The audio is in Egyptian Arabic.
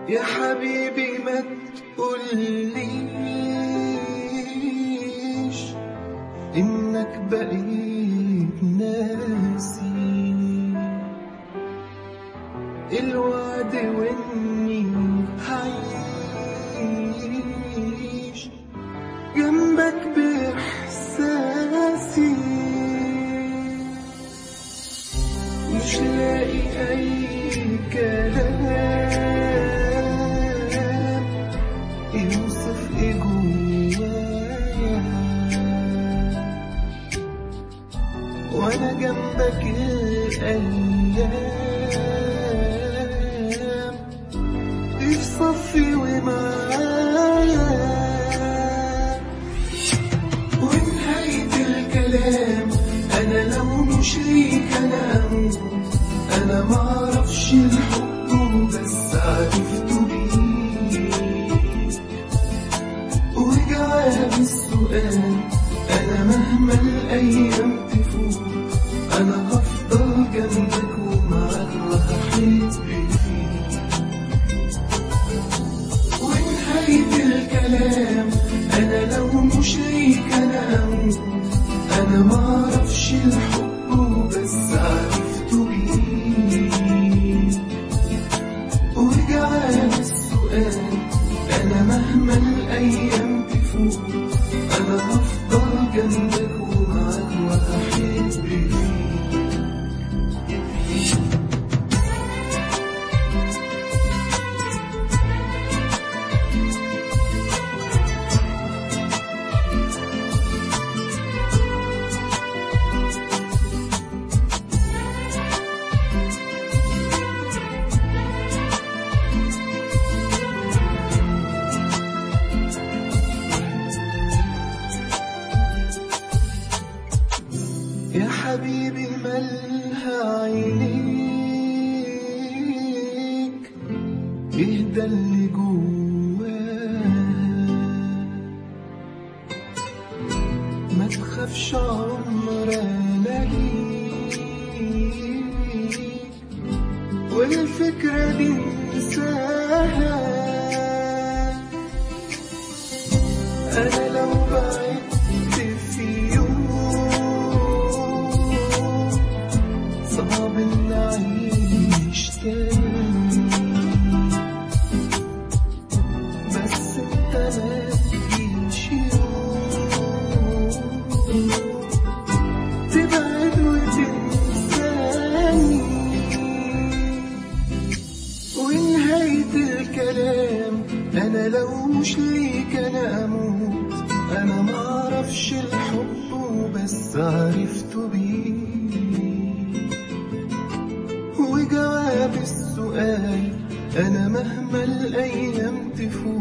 يا حبيبي ما تقوليش إنك بقيت ناسي الوعد وإني هعيش جنبك بإحساسي مش لاقي أي كلام يوصف إيه جوايا وأنا جنبك الأيام في صفي ومعايا ونهاية الكلام أنا لو مش ليك أنا أموت أنا معرفش الحب بس عرفته بيه وجواب السؤال أنا مهما الأيام تفوت أنا هفضل جنبك ومعاك وهحب فيك ونهاية الكلام أنا لو مش ليك أنا أموت أنا معرفش الحب بس عرفته بيه وجواب السؤال أنا مهما الأيام تفوت أنا هفضل جنبك ومعاك وهحب فيك يا حبيبي مالها عينيك اهدى اللي جواك ما تخافش عمرنا ليك والفكرة دي انساها أنا لو بعدت في يوم صعب إن أعيش تاني بس أنت ما تجيش يوم تبعد وتنساني ونهاية الكلام أنا لو مش ليك أنا أموت أنا معرفش الحب وبس عرفته بيه وجواب السؤال أنا مهما الأيام تفوت